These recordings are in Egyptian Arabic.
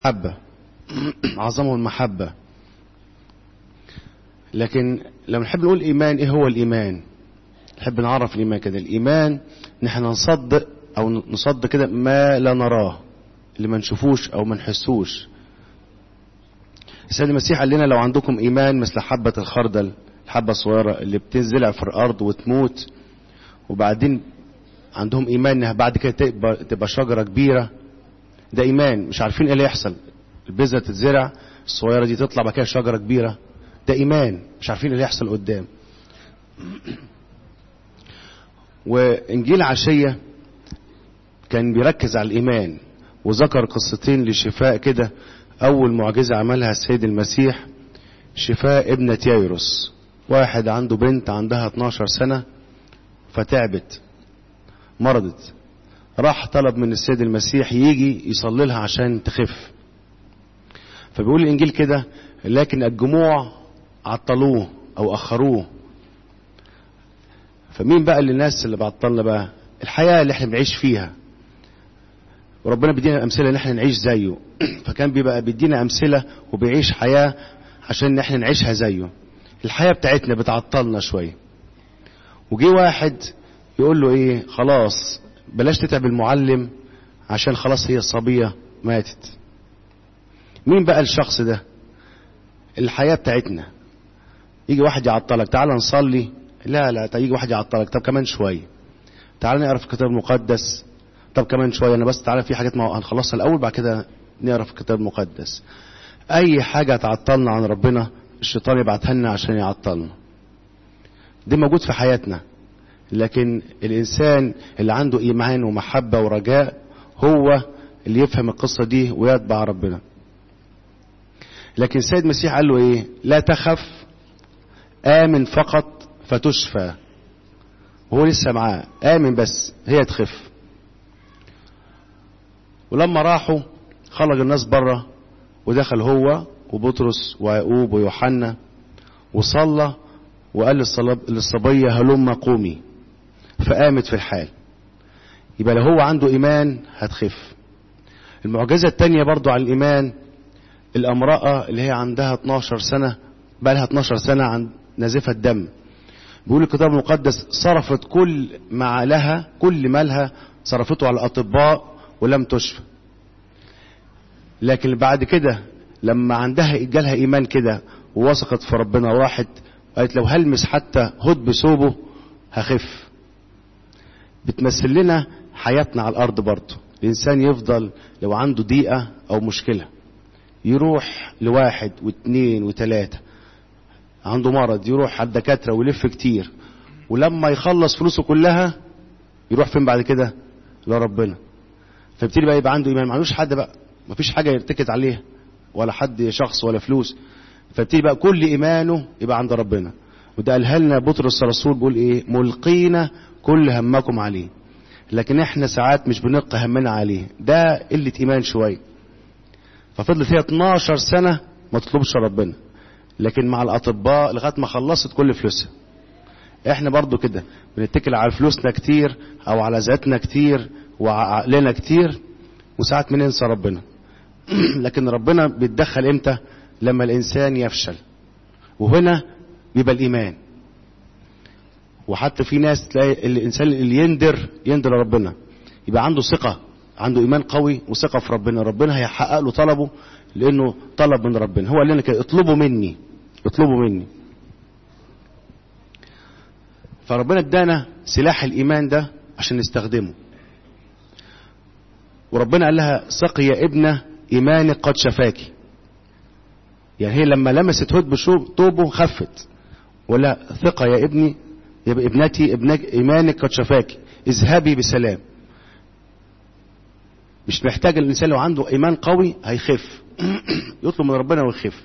المحبة أعظمه المحبة لكن لما نحب نقول إيمان إيه هو الإيمان نحب نعرف الإيمان كده الإيمان نحن نصدق أو نصدق كده ما لا نراه اللي ما نشوفوش أو ما نحسوش السيد المسيح قال لنا لو عندكم إيمان مثل حبة الخردل الحبة الصغيرة اللي بتنزلع في الأرض وتموت وبعدين عندهم إيمان إنها بعد كده تبقى, تبقى شجرة كبيرة ده إيمان مش عارفين إيه اللي يحصل البذرة تتزرع الصغيرة دي تطلع بعد كده شجرة كبيرة ده إيمان مش عارفين إيه اللي يحصل قدام وإنجيل عشية كان بيركز على الإيمان وذكر قصتين لشفاء كده أول معجزة عملها السيد المسيح شفاء ابنة يايروس واحد عنده بنت عندها 12 سنة فتعبت مرضت راح طلب من السيد المسيح يجي يصلي لها عشان تخف فبيقول الإنجيل كده لكن الجموع عطلوه أو أخروه فمين بقى اللي الناس اللي بعطلنا بقى الحياة اللي احنا بنعيش فيها وربنا بيدينا أمثلة ان احنا نعيش زيه فكان بيبقى بيدينا أمثلة وبيعيش حياة عشان احنا نعيشها زيه الحياة بتاعتنا بتعطلنا شوية وجي واحد يقول له ايه خلاص بلاش تتعب المعلم عشان خلاص هي الصبية ماتت مين بقى الشخص ده الحياة بتاعتنا يجي واحد يعطلك تعال نصلي لا لا يجي واحد يعطلك طب كمان شوية تعال نقرا في الكتاب المقدس طب كمان شوية انا بس تعالى في حاجات ما هنخلصها الاول بعد كده نقرا في الكتاب المقدس اي حاجة تعطلنا عن ربنا الشيطان يبعتها لنا عشان يعطلنا ده موجود في حياتنا لكن الانسان اللي عنده ايمان ومحبة ورجاء هو اللي يفهم القصة دي ويتبع ربنا لكن السيد المسيح قال له ايه لا تخف امن فقط فتشفى وهو لسه معاه امن بس هي تخف ولما راحوا خرج الناس بره ودخل هو وبطرس ويعقوب ويوحنا وصلى وقال للصبية هلم قومي فقامت في الحال يبقى لو هو عنده إيمان هتخف المعجزة التانية برضو على الإيمان الامرأة اللي هي عندها 12 سنة بقى لها 12 سنة عن نزفة دم بيقول الكتاب المقدس صرفت كل ما لها كل مالها صرفته على الأطباء ولم تشفى لكن بعد كده لما عندها جالها إيمان كده ووثقت في ربنا وراحت قالت لو هلمس حتى هد بثوبه هخف بتمثل لنا حياتنا على الأرض برضه الإنسان يفضل لو عنده ضيقة أو مشكلة يروح لواحد واثنين وثلاثة عنده مرض يروح على الدكاترة ويلف كتير ولما يخلص فلوسه كلها يروح فين بعد كده لربنا فيبتدي بقى يبقى عنده ايمان ما عندوش حد بقى ما فيش حاجة يرتكز عليها ولا حد شخص ولا فلوس فيبتدي بقى كل ايمانه يبقى عند ربنا وده قالها لنا بطرس الرسول بيقول ايه ملقينا كل همكم عليه لكن احنا ساعات مش بنلقي همنا عليه ده قلة ايمان شويه ففضلت هي 12 سنة ما تطلبش ربنا لكن مع الأطباء لغاية ما خلصت كل فلوسها احنا برضو كده بنتكل على فلوسنا كتير او على ذاتنا كتير وعقلنا كتير وساعات بننسى ربنا لكن ربنا بيتدخل امتى لما الانسان يفشل وهنا بيبقى الايمان وحتى في ناس تلاقي الانسان اللي يندر يندر ربنا يبقى عنده ثقه عنده ايمان قوي وثقه في ربنا ربنا هيحقق له طلبه لانه طلب من ربنا هو قال لنا كده اطلبوا مني اطلبوا مني فربنا ادانا سلاح الايمان ده عشان نستخدمه وربنا قال لها سقي يا ابنه ايمانك قد شفاكي يعني هي لما لمست هد بطوبه خفت ولا ثقة يا ابني يا ابنتي ابنك ايمانك قد شفاكي اذهبي بسلام مش محتاج الانسان لو عنده ايمان قوي هيخف يطلب من ربنا ويخف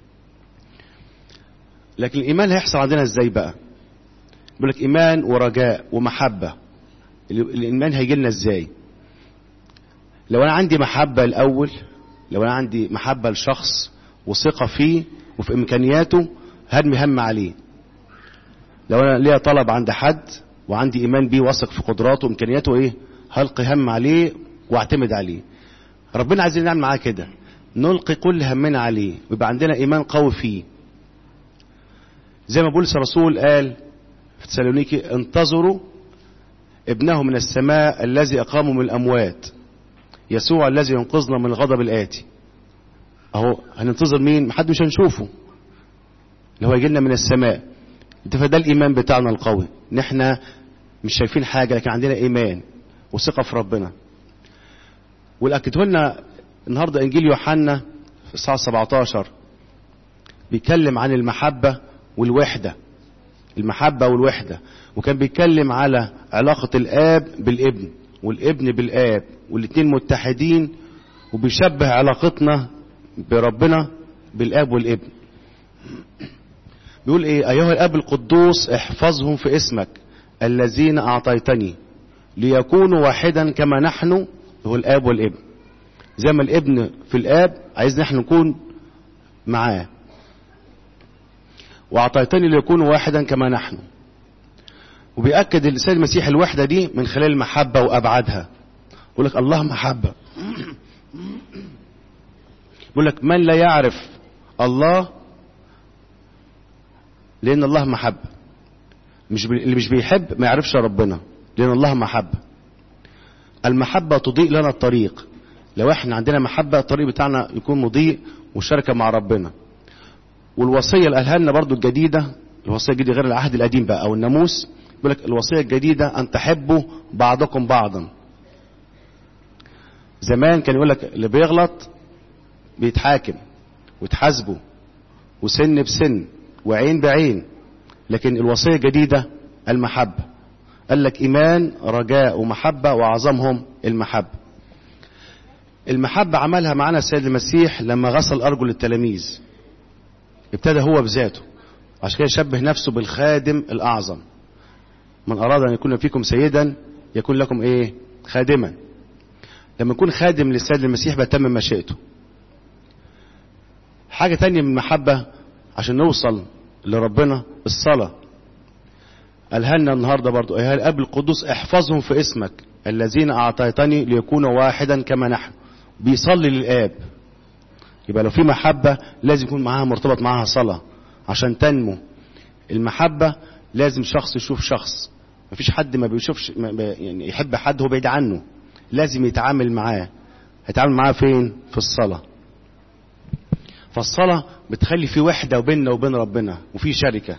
لكن الايمان هيحصل عندنا ازاي بقى بيقول لك ايمان ورجاء ومحبه الايمان هيجي لنا ازاي لو انا عندي محبه الاول لو انا عندي محبه لشخص وثقه فيه وفي امكانياته هرمي هم عليه لو انا ليا طلب عند حد وعندي ايمان بيه واثق في قدراته وامكانياته ايه هلقي هم عليه واعتمد عليه ربنا عايزين نعمل معاه كده نلقي كل همنا عليه ويبقى عندنا ايمان قوي فيه زي ما بولس الرسول قال في تسالونيكي انتظروا ابنه من السماء الذي اقامه من الاموات يسوع الذي ينقذنا من الغضب الاتي اهو هننتظر مين محد مش هنشوفه اللي هو يجي لنا من السماء فده الايمان بتاعنا القوي ان احنا مش شايفين حاجه لكن عندنا ايمان وثقه في ربنا والاكده لنا النهارده انجيل يوحنا في الساعه 17 بيتكلم عن المحبه والوحده المحبه والوحده وكان بيتكلم على علاقه الاب بالابن والابن بالاب والاثنين متحدين وبيشبه علاقتنا بربنا بالاب والابن بيقول ايه ايها الاب القدوس احفظهم في اسمك الذين اعطيتني ليكونوا واحدا كما نحن هو الاب والابن زي ما الابن في الاب عايزنا احنا نكون معاه واعطيتني ليكونوا واحدا كما نحن وبيأكد السيد المسيح الوحدة دي من خلال المحبة وأبعادها يقول لك الله محبة يقول لك من لا يعرف الله لأن الله محبة مش بي... اللي مش بيحب ما يعرفش ربنا لأن الله محبة المحبة تضيء لنا الطريق لو احنا عندنا محبة الطريق بتاعنا يكون مضيء وشركة مع ربنا والوصية اللي قالها لنا برضو الجديدة الوصية الجديدة غير العهد القديم بقى أو الناموس يقول لك الوصية الجديدة أن تحبوا بعضكم بعضا زمان كان يقول لك اللي بيغلط بيتحاكم وتحاسبه وسن بسن وعين بعين لكن الوصية الجديدة المحبة قال لك إيمان رجاء ومحبة وأعظمهم المحبة المحبة عملها معنا السيد المسيح لما غسل أرجل التلاميذ ابتدى هو بذاته عشان كده يشبه نفسه بالخادم الأعظم من أراد أن يكون فيكم سيدا يكون لكم إيه خادما لما يكون خادم للسيد المسيح بتمم مشيئته حاجة تانية من المحبة عشان نوصل لربنا الصلاة قالها لنا النهاردة برضو أيها الأب القدوس احفظهم في اسمك الذين أعطيتني ليكونوا واحدا كما نحن بيصلي للآب يبقى لو في محبة لازم يكون معاها مرتبط معاها صلاة عشان تنمو المحبة لازم شخص يشوف شخص مفيش حد ما بيشوفش ما يعني يحب حد هو بعيد عنه لازم يتعامل معاه هيتعامل معاه فين في الصلاة فالصلاة بتخلي في وحدة بيننا وبين ربنا وفي شركة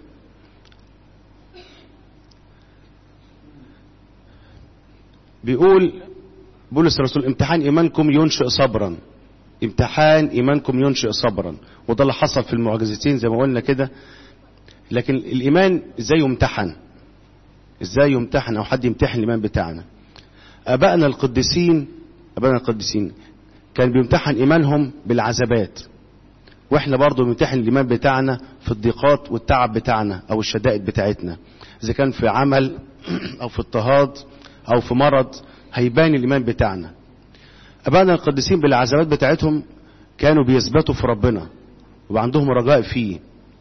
بيقول بولس الرسول امتحان ايمانكم ينشئ صبرا امتحان ايمانكم ينشئ صبرا وده اللي حصل في المعجزتين زي ما قلنا كده لكن الايمان ازاي يمتحن ازاي يمتحن او حد يمتحن الايمان بتاعنا ابائنا القديسين ابائنا القديسين كان بيمتحن ايمانهم بالعذابات واحنا برضو بنمتحن الايمان بتاعنا في الضيقات والتعب بتاعنا او الشدائد بتاعتنا اذا كان في عمل او في اضطهاد او في مرض هيبان الايمان بتاعنا ابائنا القديسين بالعذابات بتاعتهم كانوا بيثبتوا في ربنا وعندهم رجاء فيه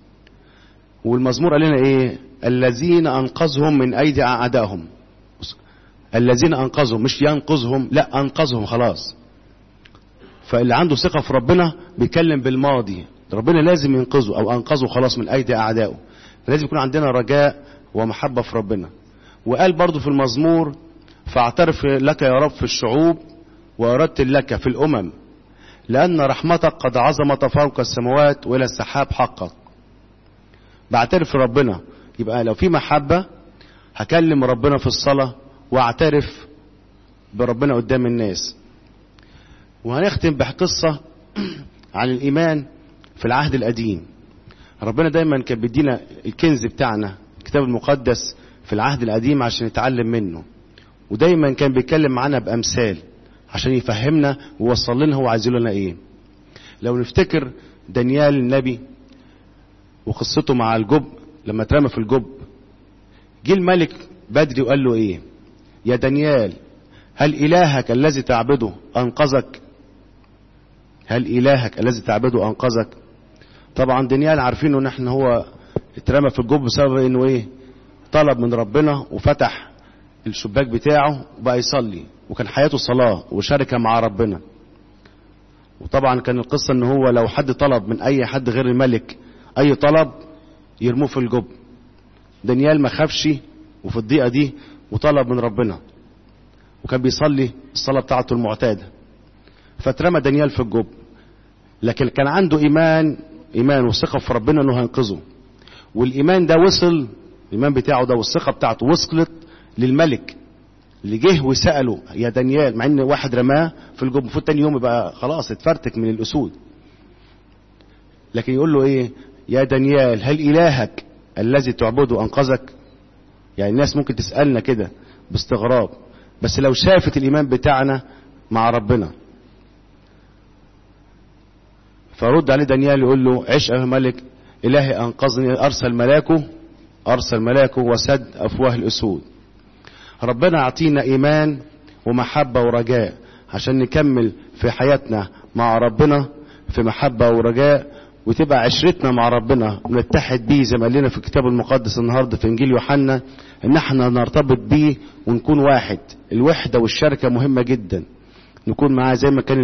والمزمور قال لنا ايه الذين انقذهم من ايدي اعدائهم الذين انقذهم مش ينقذهم لا انقذهم خلاص فاللي عنده ثقة في ربنا بيتكلم بالماضي ربنا لازم ينقذه او انقذه خلاص من ايدي اعدائه فلازم يكون عندنا رجاء ومحبة في ربنا وقال برضو في المزمور فاعترف لك يا رب في الشعوب واردت لك في الامم لان رحمتك قد عظمت فوق السماوات والى السحاب حقك بعترف ربنا يبقى لو في محبة هكلم ربنا في الصلاة واعترف بربنا قدام الناس وهنختم بقصة عن الإيمان في العهد القديم ربنا دايما كان بيدينا الكنز بتاعنا الكتاب المقدس في العهد القديم عشان نتعلم منه ودايما كان بيتكلم معانا بأمثال عشان يفهمنا ويوصل لنا هو عايز لنا ايه لو نفتكر دانيال النبي وقصته مع الجب لما اترمى في الجب جه الملك بدري وقال له ايه يا دانيال هل إلهك الذي تعبده أنقذك هل إلهك الذي تعبده أنقذك طبعا دانيال عارفين ان احنا هو اترمى في الجب بسبب انه ايه طلب من ربنا وفتح الشباك بتاعه وبقى يصلي وكان حياته صلاة وشاركة مع ربنا وطبعا كان القصة ان هو لو حد طلب من اي حد غير الملك اي طلب يرموه في الجب دانيال ما خافش وفي الضيقة دي وطلب من ربنا وكان بيصلي الصلاة بتاعته المعتادة فاترمى دانيال في الجب لكن كان عنده ايمان ايمان وثقة في ربنا انه هينقذه والايمان ده وصل الايمان بتاعه ده والثقة بتاعته وصلت للملك اللي جه وسأله يا دانيال مع ان واحد رماه في الجب المفروض تاني يوم يبقى خلاص اتفرتك من الاسود لكن يقول له ايه يا دانيال هل الهك الذي تعبده انقذك يعني الناس ممكن تسألنا كده باستغراب بس لو شافت الايمان بتاعنا مع ربنا فرد عليه دانيال يقول له عش ايها الملك الهي انقذني ارسل ملاكه ارسل ملاكه وسد افواه الاسود ربنا يعطينا ايمان ومحبة ورجاء عشان نكمل في حياتنا مع ربنا في محبة ورجاء وتبقى عشرتنا مع ربنا ونتحد بيه زي ما قال لنا في الكتاب المقدس النهارده في انجيل يوحنا ان احنا نرتبط بيه ونكون واحد الوحدة والشركة مهمة جدا نكون معاه زي ما كان